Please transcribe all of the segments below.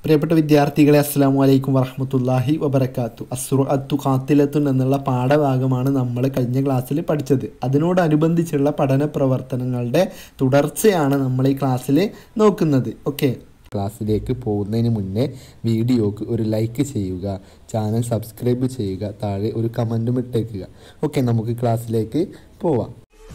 പ്രിയപ്പെട്ട വിദ്യാർത്ഥികളെ അസ്സാം വലൈക്കും വറഹമത്തല്ലാഹി വബർക്കാത്തു അസുർ അത്തു കാത്തിലത്തുൻ എന്നുള്ള പാഠഭാഗമാണ് നമ്മൾ കഴിഞ്ഞ ക്ലാസ്സിൽ പഠിച്ചത് അതിനോടനുബന്ധിച്ചുള്ള പഠന പ്രവർത്തനങ്ങളുടെ തുടർച്ചയാണ് നമ്മൾ ഈ ക്ലാസ്സിൽ നോക്കുന്നത് ഓക്കെ ക്ലാസ്സിലേക്ക് പോകുന്നതിന് മുന്നേ വീഡിയോക്ക് ഒരു ലൈക്ക് ചെയ്യുക ചാനൽ സബ്സ്ക്രൈബ് ചെയ്യുക താഴെ ഒരു കമൻറ്റും ഇട്ടേക്കുക ഓക്കെ നമുക്ക് ക്ലാസ്സിലേക്ക് പോവാം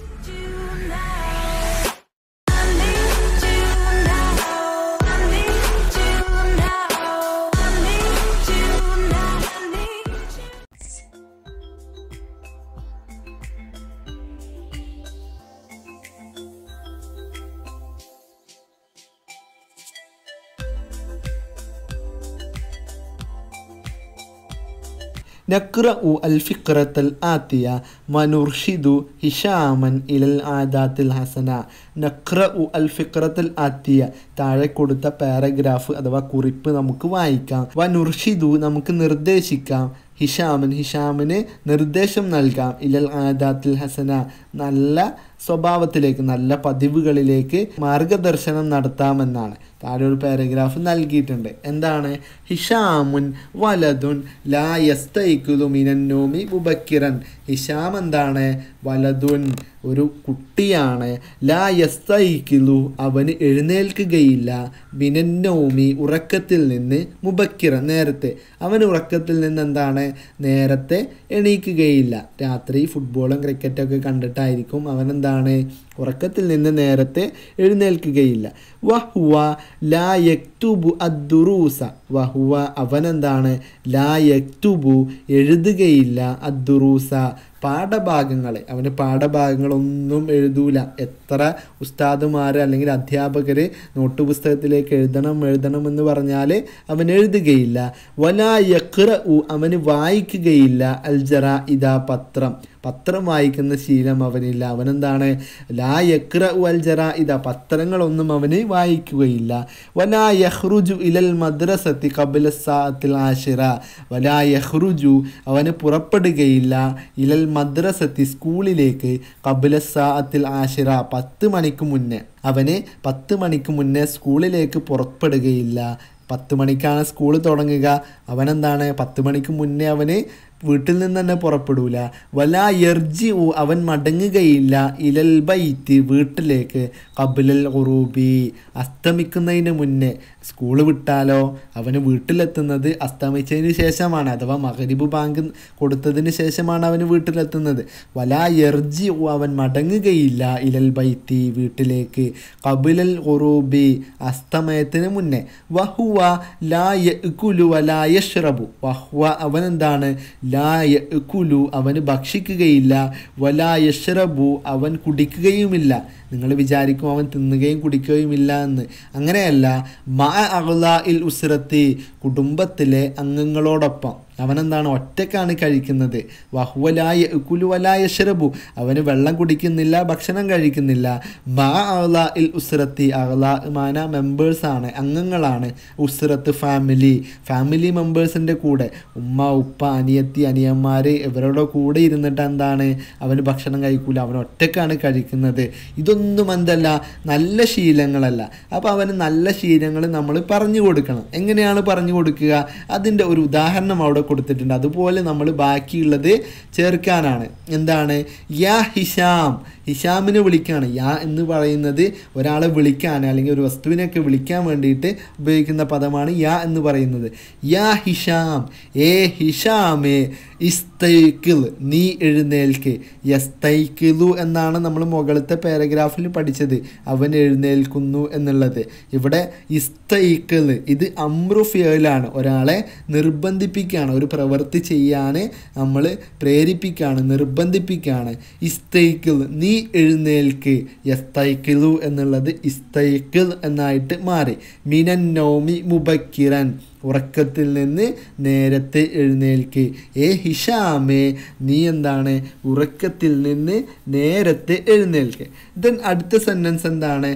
نقرأ الفقرة الآتية ونرشد هشاما إلى العادات الحسنة نقرأ الفقرة الآتية താഴെ കൊടുത്ത പാരഗ്രാഫ് അഥവാ കുറിപ്പ് നമുക്ക് വായിക്കാം വനുർഷിദു നമുക്ക് നിർദ്ദേശിക്കാം ഹിഷാമൻ ഹിഷാമിന് നിർദ്ദേശം നൽകാം ഇലൽ ആദാത്തിൽ ഹസന നല്ല സ്വഭാവത്തിലേക്ക് നല്ല പതിവുകളിലേക്ക് മാർഗദർശനം നടത്താമെന്നാണ് താഴെ ഒരു പാരഗ്രാഫ് നൽകിയിട്ടുണ്ട് എന്താണ് ഹിഷാമുൻ വലതുൻ ലാ യസ്തൈക്കുലു മിനന്നോമി മുബക്കിറൻ ഹിഷാം എന്താണ് വലതുൻ ഒരു കുട്ടിയാണ് ലാ യസ്തൈക്കിലു അവന് എഴുന്നേൽക്കുകയില്ല മിനന്നോമി ഉറക്കത്തിൽ നിന്ന് മുബക്കിറൻ നേരത്തെ അവന് ഉറക്കത്തിൽ നിന്ന് എന്താണ് നേരത്തെ എണീക്കുകയില്ല രാത്രി ഫുട്ബോളും ക്രിക്കറ്റൊക്കെ കണ്ടിട്ടായിരിക്കും അവൻ എന്താണ് ഉറക്കത്തിൽ നിന്ന് നേരത്തെ എഴുന്നേൽക്കുകയില്ല വഹുവ ലാ യക്തുബു അദ്ദുറൂസ വഹുവ അവനെന്താണ് ലാ യക്തുബു എഴുതുകയില്ല അദ്ദുറൂസ പാഠഭാഗങ്ങൾ അവന് പാഠഭാഗങ്ങളൊന്നും എഴുതൂല എത്ര ഉസ്താദുമാർ അല്ലെങ്കിൽ അധ്യാപകർ നോട്ട് പുസ്തകത്തിലേക്ക് എഴുതണം എഴുതണം എന്ന് പറഞ്ഞാൽ അവൻ എഴുതുകയില്ല വലാ യക്ര ഉ അവന് വായിക്കുകയില്ല അൽജറ ഇതാ പത്രം പത്രം വായിക്കുന്ന ശീലം അവനില്ല അവനെന്താണ് ലാ യക്ര ഉ അൽജറ ഇതാ പത്രങ്ങളൊന്നും അവന് വായിക്കുകയില്ല വലാ യഹ്റുജു ഇലൽ മദ്രസത്തി കബില സാത്തിൽ ആഷിറ വലാ യഹ്റുജു അവന് പുറപ്പെടുകയില്ല ഇലൽ മദ്രസത്തി സ്കൂളിലേക്ക് കബില സാത്തിൽ ആഷിറ പത്ത് മണിക്ക് മുന്നേ അവന് പത്ത് മണിക്ക് മുന്നേ സ്കൂളിലേക്ക് പുറപ്പെടുകയില്ല പത്ത് മണിക്കാണ് സ്കൂൾ തുടങ്ങുക അവനെന്താണ് പത്ത് മണിക്ക് മുന്നേ അവന് വീട്ടിൽ നിന്ന് തന്നെ പുറപ്പെടൂല വല എർജി അവൻ മടങ്ങുകയില്ല ഇലൽ ബൈത്ത് വീട്ടിലേക്ക് കബിലൽ ഉറൂബി അസ്തമിക്കുന്നതിന് മുന്നേ സ്കൂൾ വിട്ടാലോ അവന് വീട്ടിലെത്തുന്നത് അസ്തമിച്ചതിന് ശേഷമാണ് അഥവാ മകരിബ് ബാങ്ക് കൊടുത്തതിന് ശേഷമാണ് അവന് വീട്ടിലെത്തുന്നത് വല എർജി അവൻ മടങ്ങുകയില്ല ഇലൽ ബൈത്തി വീട്ടിലേക്ക് കബിലൽ ഉറൂബി അസ്തമയത്തിന് മുന്നേ വഹുവ ലാ യക്കുലു വലാ യഷ്റബു വഹുവ അവൻ എന്താണ് ലാ യക്കുലു അവന് ഭക്ഷിക്കുകയില്ല വലാ യഷ്റബു അവൻ കുടിക്കുകയുമില്ല നിങ്ങൾ വിചാരിക്കും അവൻ തിന്നുകയും കുടിക്കുകയുമില്ല എന്ന് അങ്ങനെയല്ല മാ അഹ്ല ഇൽ ഉസ്രത്തി കുടുംബത്തിലെ അംഗങ്ങളോടൊപ്പം അവനെന്താണ് ഒറ്റക്കാണ് കഴിക്കുന്നത് വഹുവലായ കുലുവലായ ഷറബു അവന് വെള്ളം കുടിക്കുന്നില്ല ഭക്ഷണം കഴിക്കുന്നില്ല മാ അഹ്ല ഇൽ ഉസ്രത്തി അഹ്ല മാന മെമ്പേഴ്സാണ് അംഗങ്ങളാണ് ഉസ്രത്ത് ഫാമിലി ഫാമിലി മെമ്പേഴ്സിൻ്റെ കൂടെ ഉമ്മ ഉപ്പ അനിയത്തി അനിയന്മാർ ഇവരുടെ കൂടെ ഇരുന്നിട്ട് എന്താണ് അവന് ഭക്ഷണം കഴിക്കൂല അവൻ ഒറ്റക്കാണ് കഴിക്കുന്നത് ഇതൊന്നും എന്തല്ല നല്ല ശീലങ്ങളല്ല അപ്പോൾ അവന് നല്ല ശീലങ്ങൾ നമ്മൾ പറഞ്ഞു കൊടുക്കണം എങ്ങനെയാണ് പറഞ്ഞു കൊടുക്കുക അതിൻ്റെ ഒരു ഉദാഹരണം അവിടെ കൊടുത്തിട്ടുണ്ട് അതുപോലെ നമ്മൾ ബാക്കിയുള്ളത് ചേർക്കാനാണ് എന്താണ് യാ ഹിഷാം ഹിഷാമിനെ വിളിക്കുകയാണ് യാ എന്ന് പറയുന്നത് ഒരാളെ വിളിക്കാൻ അല്ലെങ്കിൽ ഒരു വസ്തുവിനെയൊക്കെ വിളിക്കാൻ വേണ്ടിയിട്ട് ഉപയോഗിക്കുന്ന പദമാണ് യാ എന്ന് പറയുന്നത് യാ ഹിഷാം ഏ ഹിഷാമേ ഇസ്തൈക്കിൽ നീ എഴുന്നേൽക്ക് യസ്തൈക്കിലു എന്നാണ് നമ്മൾ മുകളിലത്തെ പാരഗ്രാഫിൽ പഠിച്ചത് അവൻ എഴുന്നേൽക്കുന്നു എന്നുള്ളത് ഇവിടെ ഇസ്തൈക്കിൽ ഇത് അമ്രുഫിയലാണ് ഒരാളെ നിർബന്ധിപ്പിക്കുകയാണ് ഒരു പ്രവൃത്തി ചെയ്യാൻ നമ്മൾ പ്രേരിപ്പിക്കുകയാണ് നിർബന്ധിപ്പിക്കുകയാണ് ഇസ്തൈക്കിൽ നീ എഴുന്നേൽക്ക് യസ്തൈക്കിലു എന്നുള്ളത് ഇസ്തൈക്കിൽ എന്നായിട്ട് മാറി മിനൻ നൗമി മുബക്കിറൻ ഉറക്കത്തിൽ നിന്ന് നേരത്തെ എഴുന്നേൽക്ക് ഏ ഹിഷാമേ നീ എന്താണ് ഉറക്കത്തിൽ നിന്ന് നേരത്തെ എഴുന്നേൽക്ക് ദെൻ അടുത്ത സെൻറ്റൻസ് എന്താണ്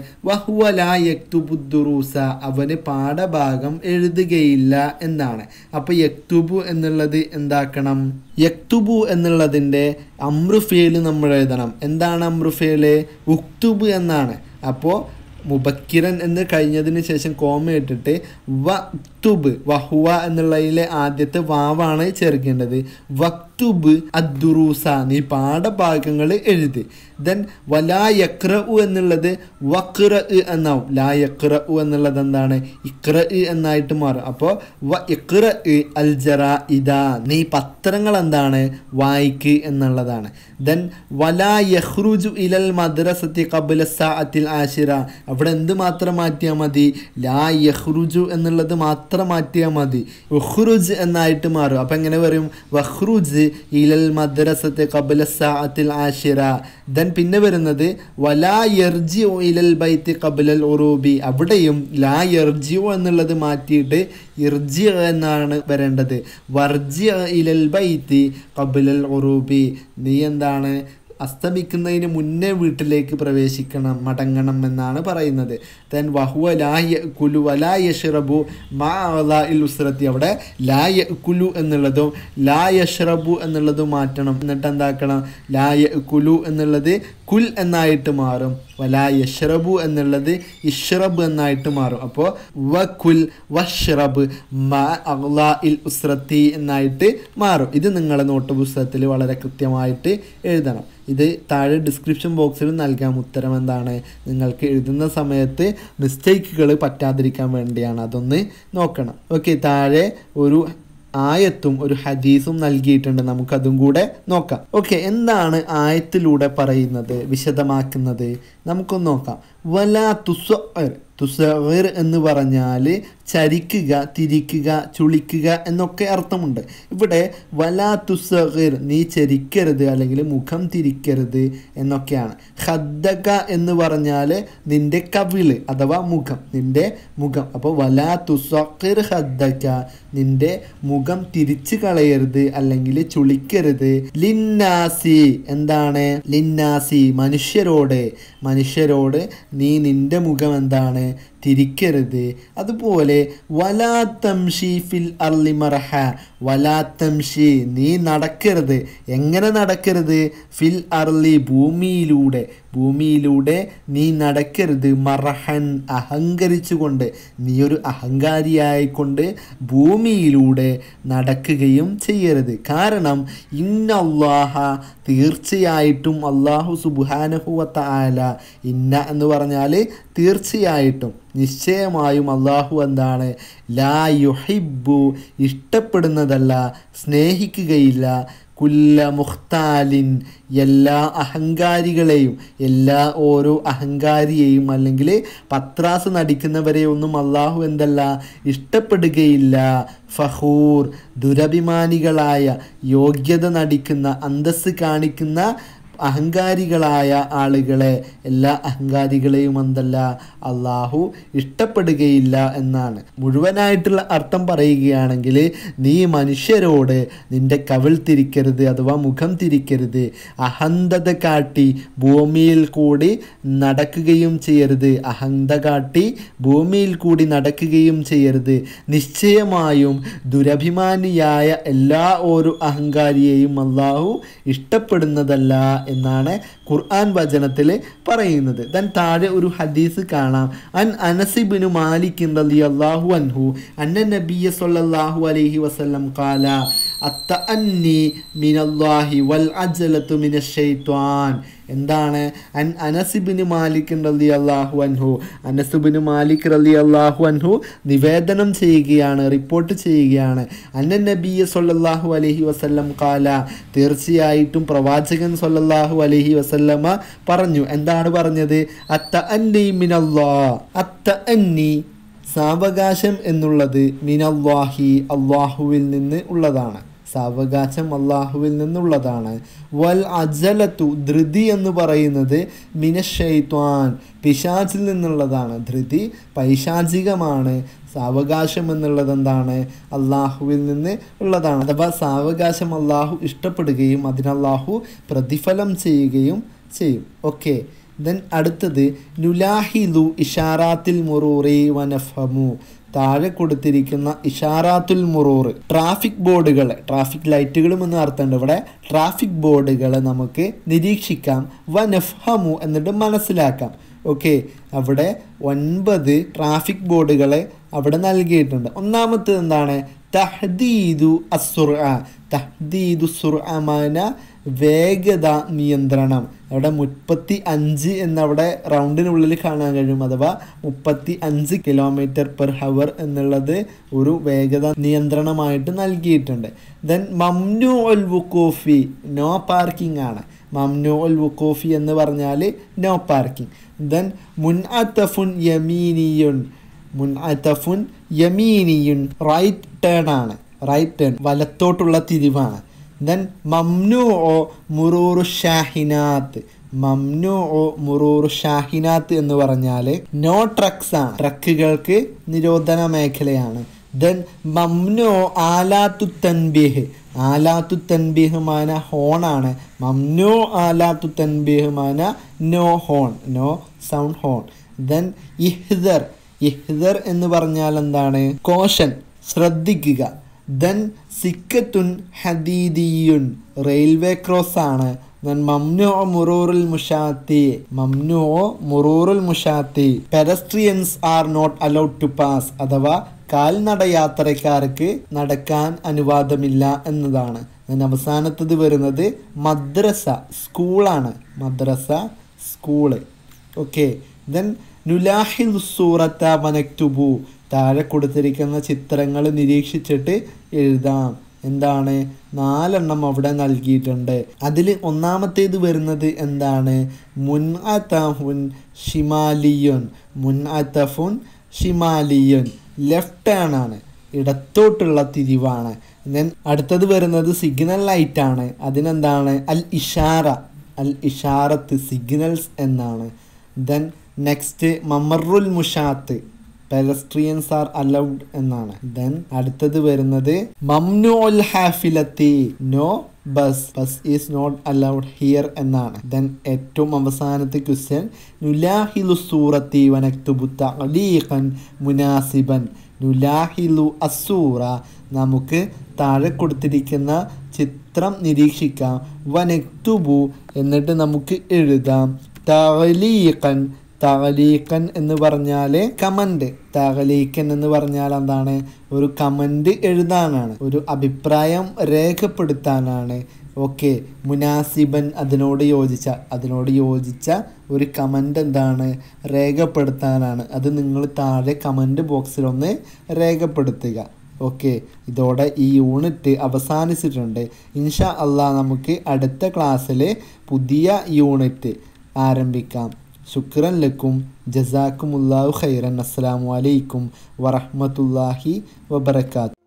വഹുവലായക്തുബുദ്ദുറൂസ അവന് പാഠഭാഗം എഴുതുകയില്ല എന്നാണ് അപ്പോൾ യക്തുബു എന്നുള്ളത് എന്താക്കണം യക്തുബു എന്നുള്ളതിൻ്റെ അമ്രുഫേല് നമ്മൾ എഴുതണം എന്താണ് അമ്രുഫേല് ഉക്തുബ് എന്നാണ് അപ്പോൾ മുബക്കിരൻ എന്ന് കഴിഞ്ഞതിന് ശേഷം കോമ ഇട്ടിട്ട് വക്തുബ് വഹുവ എന്നുള്ളതിലെ ആദ്യത്തെ വാവാണ് ചേർക്കേണ്ടത് വക്തുബ് അദ്ദുറൂസ നീ പാഠഭാഗങ്ങൾ എഴുതി ദെൻ വലാ യക്ര എന്നുള്ളത് വക്ര എന്നാവും ലാ യക്ര എന്നുള്ളത് എന്താണ് ഇക്ര എന്നായിട്ട് മാറും അപ്പോൾ വ ഇക്ര അൽ ജറ ഇതാ നീ പത്രങ്ങൾ എന്താണ് വായിക്ക് എന്നുള്ളതാണ് ദെൻ വലാ യഹ്റുജു ഇലൽ മദ്രസത്തി കബുല സാഅത്തിൽ ആശിറ അവിടെ എന്ത് മാത്രം മാറ്റിയാൽ മതി ലാ യഹ്റുജു എന്നുള്ളത് മാത്രം മാറ്റിയാൽ മതി ഉഹ്റുജ് എന്നായിട്ട് മാറും അപ്പം എങ്ങനെ പറയും വഹ്റുജ് ഇലൽ മദ്രസത്തെ കബുല സാഅത്തിൽ ആശിറ ദെൻ പിന്നെ വരുന്നത് വലാ യർജി ഇലൽ ബൈത്തി കബുലൽ ഉറൂബി അവിടെയും ലാ യർജിയോ എന്നുള്ളത് മാറ്റിയിട്ട് ഇർജി എന്നാണ് വരേണ്ടത് വർജി ഇലൽ ബൈത്തി കബുലൽ ഉറൂബി നീ എന്താണ് അസ്തമിക്കുന്നതിന് മുന്നേ വീട്ടിലേക്ക് പ്രവേശിക്കണം മടങ്ങണം എന്നാണ് പറയുന്നത് ദെൻ വഹുവ ലാ കുലു വലാ യഷ്റബു മാ ഇൽ ഉസ്രത്തി അവിടെ ലാ കുലു എന്നുള്ളതും ലാ യഷ്റബു എന്നുള്ളതും മാറ്റണം എന്നിട്ട് എന്താക്കണം ലാ കുലു എന്നുള്ളത് കുൽ എന്നായിട്ട് മാറും വലാ യഷ്റബു എന്നുള്ളത് ഇഷ്റബ് എന്നായിട്ട് മാറും അപ്പോൾ വ കുൽ വഷ്റബ് മ ഇൽ ഉസ്രത്തി എന്നായിട്ട് മാറും ഇത് നിങ്ങളുടെ നോട്ട് പുസ്തകത്തിൽ വളരെ കൃത്യമായിട്ട് എഴുതണം ഇത് താഴെ ഡിസ്ക്രിപ്ഷൻ ബോക്സിൽ നൽകാം ഉത്തരം എന്താണ് നിങ്ങൾക്ക് എഴുതുന്ന സമയത്ത് മിസ്റ്റേക്കുകൾ പറ്റാതിരിക്കാൻ വേണ്ടിയാണ് അതൊന്ന് നോക്കണം ഓക്കെ താഴെ ഒരു ആയത്തും ഒരു ഹദീസും നൽകിയിട്ടുണ്ട് നമുക്കതും കൂടെ നോക്കാം ഓക്കെ എന്താണ് ആയത്തിലൂടെ പറയുന്നത് വിശദമാക്കുന്നത് നമുക്കൊന്ന് നോക്കാം വലാ തുസ്വർ തുസർ എന്ന് പറഞ്ഞാൽ ചരിക്കുക തിരിക്കുക ചുളിക്കുക എന്നൊക്കെ അർത്ഥമുണ്ട് ഇവിടെ വലാ തുസർ നീ ചരിക്കരുത് അല്ലെങ്കിൽ മുഖം തിരിക്കരുത് എന്നൊക്കെയാണ് ഹദ്ദക എന്ന് പറഞ്ഞാൽ നിന്റെ കവിള് അഥവാ മുഖം നിന്റെ മുഖം അപ്പോൾ വലാ തുസർ ഹദ്ദക നിന്റെ മുഖം തിരിച്ചു കളയരുത് അല്ലെങ്കിൽ ചുളിക്കരുത് ലിന്നാസി എന്താണ് ലിന്നാസി മനുഷ്യരോട് മനുഷ്യരോട് നീ നിന്റെ മുഖം എന്താണ് തിരിക്കരുത് അതുപോലെ വലാത്തംഷി ഫിൽ അർലി മറഹ വലാത്തംഷി നീ നടക്കരുത് എങ്ങനെ നടക്കരുത് ഫിൽ അർലി ഭൂമിയിലൂടെ ഭൂമിയിലൂടെ നീ നടക്കരുത് മറഹൻ അഹങ്കരിച്ചുകൊണ്ട് നീ ഒരു അഹങ്കാരിയായിക്കൊണ്ട് ഭൂമിയിലൂടെ നടക്കുകയും ചെയ്യരുത് കാരണം ഇന്നല്ലാഹ തീർച്ചയായിട്ടും അള്ളാഹു സുബാനഹുവത്ത ആല ഇന്ന എന്ന് പറഞ്ഞാൽ തീർച്ചയായിട്ടും നിശ്ചയമായും അള്ളാഹു എന്താണ് ലാ യുഹിബു ഇഷ്ടപ്പെടുന്നതല്ല സ്നേഹിക്കുകയില്ല കുല്ല മുഖ്താലിൻ എല്ലാ അഹങ്കാരികളെയും എല്ലാ ഓരോ അഹങ്കാരിയെയും അല്ലെങ്കിൽ പത്രാസ് നടിക്കുന്നവരെ ഒന്നും അള്ളാഹു എന്തല്ല ഇഷ്ടപ്പെടുകയില്ല ഫഹൂർ ദുരഭിമാനികളായ യോഗ്യത നടിക്കുന്ന അന്തസ് കാണിക്കുന്ന അഹങ്കാരികളായ ആളുകളെ എല്ലാ അഹങ്കാരികളെയും എന്തല്ല അള്ളാഹു ഇഷ്ടപ്പെടുകയില്ല എന്നാണ് മുഴുവനായിട്ടുള്ള അർത്ഥം പറയുകയാണെങ്കിൽ നീ മനുഷ്യരോട് നിന്റെ കവിൾ തിരിക്കരുത് അഥവാ മുഖം തിരിക്കരുത് അഹന്തത കാട്ടി ഭൂമിയിൽ കൂടി നടക്കുകയും ചെയ്യരുത് അഹന്ത കാട്ടി ഭൂമിയിൽ കൂടി നടക്കുകയും ചെയ്യരുത് നിശ്ചയമായും ദുരഭിമാനിയായ എല്ലാ ഓരോ അഹങ്കാരിയെയും അള്ളാഹു ഇഷ്ടപ്പെടുന്നതല്ല എന്നാണ് ഖുർആൻ വചനത്തിൽ പറയുന്നത് ദൻ താഴെ ഒരു ഹദീസ് കാണാം അൻ അനസിബിനു മാലിക്കിൻ റളിയല്ലാഹു അൻഹു അന്ന നബിയ സല്ലല്ലാഹു അലൈഹി വസല്ലം ഖാല അത്തഅന്നി മിനല്ലാഹി വൽ അജലത്തു മിനശ്ശൈത്വാൻ എന്താണ് അൻ അനസിബിന് മാലിക് റലി അള്ളാഹു അൻഹു അനസുബിന് മാലിക് റലി അള്ളാഹു അൻഹു നിവേദനം ചെയ്യുകയാണ് റിപ്പോർട്ട് ചെയ്യുകയാണ് അന്ന നബിയ സൊല്ലാഹു അലഹി വസല്ലം കാല തീർച്ചയായിട്ടും പ്രവാചകൻ സൊല്ലാഹു അലഹി വസല്ലമ പറഞ്ഞു എന്താണ് പറഞ്ഞത് അത്ത അന്നി മിനല്ലാ അത്ത അന്നി സാവകാശം എന്നുള്ളത് മിനല്ലാഹി അള്ളാഹുവിൽ നിന്ന് ഉള്ളതാണ് സാവകാശം അള്ളാഹുവിൽ നിന്നുള്ളതാണ് വൽ അജലത്തു ധൃതി എന്ന് പറയുന്നത് മിനഷൈത്വാൻ പിശാചിൽ നിന്നുള്ളതാണ് ധൃതി പൈശാചികമാണ് സാവകാശം എന്നുള്ളത് എന്താണ് അള്ളാഹുവിൽ നിന്ന് ഉള്ളതാണ് അഥവാ സാവകാശം അള്ളാഹു ഇഷ്ടപ്പെടുകയും അതിനല്ലാഹു പ്രതിഫലം ചെയ്യുകയും ചെയ്യും ഓക്കെ ദെൻ അടുത്തത് നുലാഹിലു ഇഷാറാത്തിൽ മുറൂറി വനഫമു താഴെ കൊടുത്തിരിക്കുന്ന ഇഷാറാത്തുൽ മുറൂർ ട്രാഫിക് ബോർഡുകൾ ട്രാഫിക് ലൈറ്റുകളും എന്ന് അർത്ഥമുണ്ട് ഇവിടെ ട്രാഫിക് ബോർഡുകൾ നമുക്ക് നിരീക്ഷിക്കാം വനഫ്ഹമു എന്നിട്ട് മനസ്സിലാക്കാം ഓക്കെ അവിടെ ഒൻപത് ട്രാഫിക് ബോർഡുകളെ അവിടെ നൽകിയിട്ടുണ്ട് ഒന്നാമത്തേത് എന്താണ് തഹദീദു അസുർ തഹദീദു സുർഅമാന വേഗത നിയന്ത്രണം അവിടെ മുപ്പത്തി അഞ്ച് എന്നവിടെ റൗണ്ടിനുള്ളിൽ കാണാൻ കഴിയും അഥവാ മുപ്പത്തി അഞ്ച് കിലോമീറ്റർ പെർ ഹവർ എന്നുള്ളത് ഒരു വേഗത നിയന്ത്രണമായിട്ട് നൽകിയിട്ടുണ്ട് ദെൻ മംനു ഒൽ വുക്കോഫി നോ പാർക്കിംഗ് ആണ് മംനു ഒൽ വുക്കോഫി എന്ന് പറഞ്ഞാൽ നോ പാർക്കിംഗ് ദെൻ മുൻ അത്തഫുൻ യമീനിയുൻ മുൻ അത്തഫുൻ യമീനിയുൻ റൈറ്റ് ടേൺ ആണ് റൈറ്റ് ടേൺ വലത്തോട്ടുള്ള തിരിവാണ് ദെൻ മംനു ഓ മുറൂറു ഷാഹിനാത്ത് മംനു ഓ മുറൂറു ഷാഹിനാത്ത് എന്ന് പറഞ്ഞാൽ നോ ട്രക്സ് ആണ് ട്രക്കുകൾക്ക് നിരോധന മേഖലയാണ് ദെൻ മംനു ആലാത്തു തൻബീഹ് ആലാത്തു തൻബീഹ് മാന ഹോണാണ് മംനു ആലാത്തു തൻബീഹ് മാന no horn no sound horn then ഇഹ്ദർ ഇഹ്ദർ എന്ന് പറഞ്ഞാൽ എന്താണ് കോഷൻ ശ്രദ്ധിക്കുക ദെൻ സിക്കത്തുൻ ഹദീദിയുൻ റെയിൽവേ ക്രോസ് ആണ് ദെൻ മംനു മുറൂറുൽ മുഷാത്തി മംനു മുറൂറുൽ മുഷാത്തി pedestrians are not allowed to pass അഥവാ കാൽനട യാത്രക്കാർക്ക് നടക്കാൻ അനുവാദമില്ല എന്നതാണ് then അവസാനത്തത് വരുന്നത് മദ്രസ സ്കൂളാണ് മദ്രസ സ്കൂള് ഓക്കെ ദെൻ നുലാഹിൽ സൂറത്ത വനക്തുബു താഴെ കൊടുത്തിരിക്കുന്ന ചിത്രങ്ങൾ നിരീക്ഷിച്ചിട്ട് എഴുതാം എന്താണ് നാലെണ്ണം അവിടെ നൽകിയിട്ടുണ്ട് അതിൽ ഒന്നാമത്തേത് വരുന്നത് എന്താണ് മുൻ അത്തഫുൻ ഷിമാലിയുൻ മുൻ അത്തഫുൻ ഷിമാലിയുൻ ലെഫ്റ്റ് ടേൺ ആണ് ഇടത്തോട്ടുള്ള തിരിവാണ് ദെൻ അടുത്തത് വരുന്നത് സിഗ്നൽ ലൈറ്റ് ആണ് അതിനെന്താണ് അൽ ഇഷാറ അൽ ഇഷാറത്ത് സിഗ്നൽസ് എന്നാണ് ദെൻ നെക്സ്റ്റ് മമറുൽ മുഷാത്ത് പെലസ്ട്രിയൻസ് ആർ അലൗഡ് എന്നാണ് ദെൻ അടുത്തത് വരുന്നത് മംനു ഉൽ ഹാഫിലത്തി no bus bus is not allowed here എന്നാണ് ദെൻ ഏറ്റവും അവസാനത്തെ ക്വസ്റ്റ്യൻ നുലാഹിലു സൂറത്തി വനക്തുബു തഅലീഖൻ മുനാസിബൻ നുലാഹിലു അസൂറ നമുക്ക് താഴെ കൊടുത്തിരിക്കുന്ന ചിത്രം നിരീക്ഷിക്കാം വനക്തുബു എന്നിട്ട് നമുക്ക് എഴുതാം തഅലീഖൻ തകലീക്കൻ എന്ന് പറഞ്ഞാൽ കമൻ്റ് തകലീക്കൻ എന്ന് പറഞ്ഞാൽ എന്താണ് ഒരു കമൻ്റ് എഴുതാനാണ് ഒരു അഭിപ്രായം രേഖപ്പെടുത്താനാണ് ഓക്കെ മുനാസിബൻ അതിനോട് യോജിച്ച അതിനോട് യോജിച്ച ഒരു കമൻ്റ് എന്താണ് രേഖപ്പെടുത്താനാണ് അത് നിങ്ങൾ താഴെ കമൻ്റ് ബോക്സിലൊന്ന് രേഖപ്പെടുത്തുക ഓക്കെ ഇതോടെ ഈ യൂണിറ്റ് അവസാനിച്ചിട്ടുണ്ട് ഇൻഷാ അള്ളാ നമുക്ക് അടുത്ത ക്ലാസ്സിൽ പുതിയ യൂണിറ്റ് ആരംഭിക്കാം ശുക്രൻ ലക്കും ജസാക്കുമുല്ലാഹു ഖൈറൻ അസ്സലാമു അലൈക്കും വറഹ്മത്തുള്ളാഹി വബറകാത്ത്